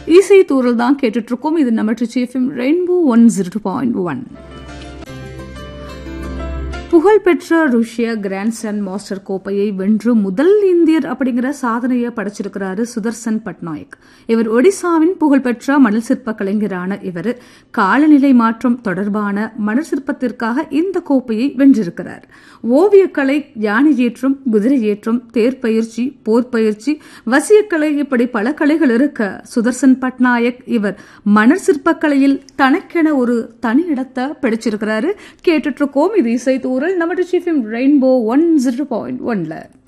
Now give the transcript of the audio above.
இசை தூரல் தான் கேட்டுட்டு இருக்கோம் இது நம்ம Trichy rainbow one zero two point one புகழ்பெற்ற ருஷ்ய கிராண்ட் சன் மாஸ்டர் கோப்பையை வென்று முதல் இந்தியர் அப்படிங்கிற சாதனையை படைச்சிருக்கிறாரு சுதர்சன் பட்நாயக் இவர் ஒடிசாவின் புகழ்பெற்ற மணல் சிற்ப கலைஞரான இவர் காலநிலை மாற்றம் தொடர்பான மணல் சிற்பத்திற்காக இந்த கோப்பையை வென்றிருக்கிறார் ஓவியக்கலை யானை ஏற்றம் குதிரை ஏற்றம் தேர் பயிற்சி போர் பயிற்சி வசியக்கலை இப்படி பல கலைகள் இருக்க சுதர்சன் பட்நாயக் இவர் மணல் சிற்பக்கலையில் தனக்கென ஒரு தனி இடத்தை பிடிச்சிருக்கிறாரு கேட்டுட்டு இருக்கோம் இது இசை தூரல் நம்ம சீஃப் ரெயின்போ ஒன் ஜீரோ பாயிண்ட் ஒன்ல